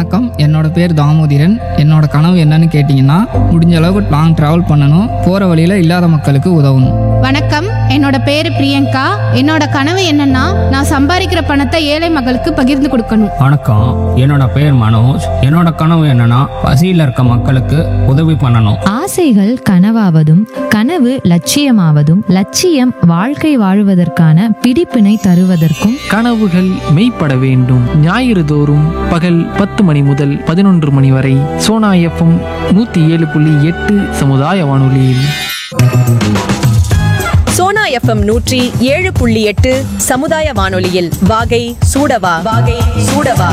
வணக்கம் என்னோட பேர் தாமோதிரன் என்னோட கனவு என்னன்னு கேட்டிங்கன்னா முடிஞ்ச அளவுக்கு லாங் ட்ராவல் பண்ணணும் போகிற வழியில் இல்லாத மக்களுக்கு உதவணும் வணக்கம் என்னோட பேரு பிரியங்கா என்னோட கனவு என்னன்னா நான் சம்பாதிக்கிற பணத்தை ஏழை மக்களுக்கு பகிர்ந்து கொடுக்கணும் வணக்கம் என்னோட பேர் மனோஜ் என்னோட கனவு என்னன்னா பசியில் இருக்க மக்களுக்கு உதவி பண்ணணும் ஆசைகள் கனவாவதும் கனவு லட்சியமாவதும் லட்சியம் வாழ்க்கை வாழுவதற்கான பிடிப்பினை தருவதற்கும் கனவுகள் மெய்ப்பட வேண்டும் ஞாயிறு தோறும் பகல் பத்து மணி முதல் பதினொன்று மணி வரை சோனா எஃப்எம் நூற்றி ஏழு புள்ளி எட்டு சமுதாய வானொலியில் சோனா எஃப்எம் நூற்றி ஏழு புள்ளி எட்டு சமுதாய வானொலியில் வாகை சூடவா வாகை சூடவா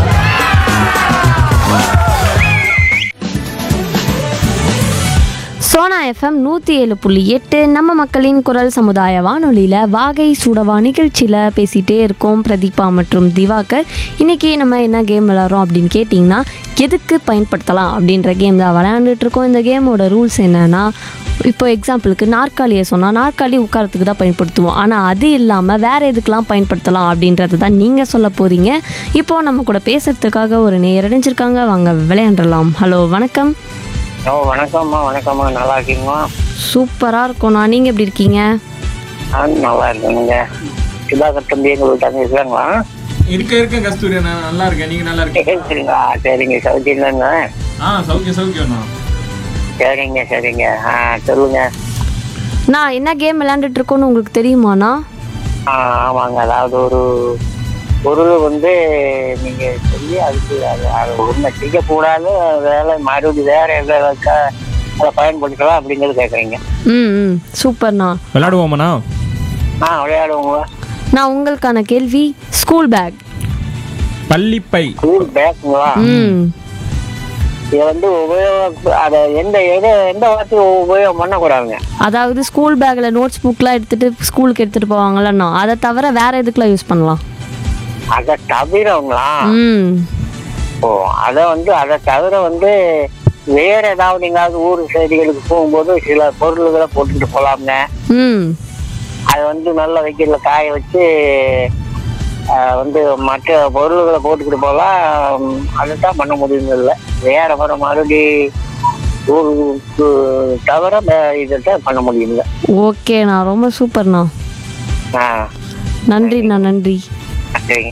சோனா எஃப்எம் நூற்றி ஏழு புள்ளி எட்டு நம்ம மக்களின் குரல் சமுதாய வானொலியில் வாகை சூடவா நிகழ்ச்சியில் பேசிகிட்டே இருக்கோம் பிரதீபா மற்றும் திவாகர் இன்றைக்கி நம்ம என்ன கேம் விளாட்றோம் அப்படின்னு கேட்டிங்கன்னா எதுக்கு பயன்படுத்தலாம் அப்படின்ற கேம் தான் விளையாண்டுட்டு இருக்கோம் இந்த கேமோட ரூல்ஸ் என்னன்னா இப்போ எக்ஸாம்பிளுக்கு நாற்காலியை சொன்னால் நாற்காலி உட்காரத்துக்கு தான் பயன்படுத்துவோம் ஆனால் அது இல்லாமல் வேறு எதுக்கெலாம் பயன்படுத்தலாம் அப்படின்றது தான் நீங்கள் சொல்ல போகிறீங்க இப்போது நம்ம கூட பேசுறதுக்காக ஒரு நேர் அடைஞ்சிருக்காங்க வாங்க விளையாண்டலாம் ஹலோ வணக்கம் ஓ வணக்கம்மா வணக்கம்மா நல்லா இருக்கீங்களா சூப்பராக இருக்கும்ண்ணா நீங்கள் எப்படி இருக்கீங்க நான் நல்லா இருக்கேனுங்க சுதாகர் தம்பி எங்க வீட்டாங்க இருக்காங்களா இருக்க இருக்க கஸ்தூரி நான் நல்லா இருக்கேன் நீங்க நல்லா இருக்கீங்க சரிங்களா சரிங்க சௌக்கியங்க ஆ சௌக்கியம் சௌக்கியம்ண்ணா சரிங்க சரிங்க ஆ சொல்லுங்க நான் என்ன கேம் விளையாண்டுட்டு இருக்கோன்னு உங்களுக்கு தெரியுமாண்ணா ஆ ஆமாங்க அதாவது ஒரு பொருள் வந்து நீங்க சொல்லி அதுக்கு அது அது ஒன்றை செய்யக்கூடாது வேலை மறுபடியும் வேற எதாவது அதை பயன்படுத்தலாம் அப்படிங்கிறது கேட்குறீங்க ம் ம் சூப்பர்ண்ணா விளையாடுவோமாண்ணா ஆ விளையாடுவோங்க நான் உங்களுக்கான கேள்வி ஸ்கூல் பேக் பள்ளிப்பை ஸ்கூல் பேக்குங்களா ம் இதை வந்து உபயோக அதை எந்த எதை எந்த வார்த்தை உபயோகம் பண்ணக்கூடாதுங்க அதாவது ஸ்கூல் பேக்கில் நோட்ஸ் புக்லாம் எடுத்துகிட்டு ஸ்கூலுக்கு எடுத்துகிட்டு போவாங்கல்லண்ணா அதை தவிர வேறு எதுக்குலாம் யூஸ் பண்ணலாம் அதை தவிரங்களா ம் ஓ அதை வந்து அதை தவிர வந்து வேற ஏதாவது எங்காவது ஊர் செய்திகளுக்கு போகும்போது சில பொருள்களை போட்டுக்கிட்டு போலாம்ங்க ம் அது வந்து நல்ல வெயில காய வச்சு ஆஹ், வந்து மற்ற பொருள்களை போட்டுக்கிட்டு போகலாம் அதை தான் பண்ண முடியும் இல்லை வேற வர மறுபடி ஊருக்கு தவிர இதை தான் பண்ண முடியுங்க ஓகேண்ணா ரொம்ப சூப்பர்ண்ணா ஆ நன்றிண்ணா நன்றி சரிங்க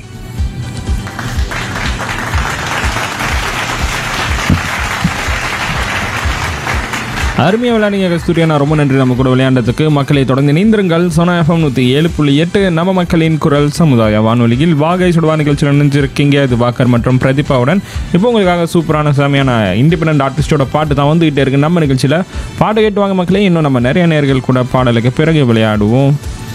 அருமையாக விளையாடுங்க கஸ்தூரியா நான் ரொம்ப நன்றி நம்ம கூட விளையாண்டதுக்கு மக்களை தொடர்ந்து இணைந்திருங்கள் சோனா எஃப்எம் நூற்றி ஏழு புள்ளி எட்டு நம்ம மக்களின் குரல் சமுதாய வானொலியில் வாகை சுடுவா நிகழ்ச்சியில் நினைஞ்சிருக்கீங்க இது வாக்கர் மற்றும் பிரதீபாவுடன் இப்போ உங்களுக்காக சூப்பரான செமையான இண்டிபெண்ட் ஆர்டிஸ்டோட பாட்டு தான் வந்துகிட்டே இருக்கு நம்ம நிகழ்ச்சியில் பாட்டு கேட்டு வாங்க மக்களே இன்னும் நம்ம நிறைய நேர்கள் கூட பாடலுக்கு பிறகு விளையாடுவோம்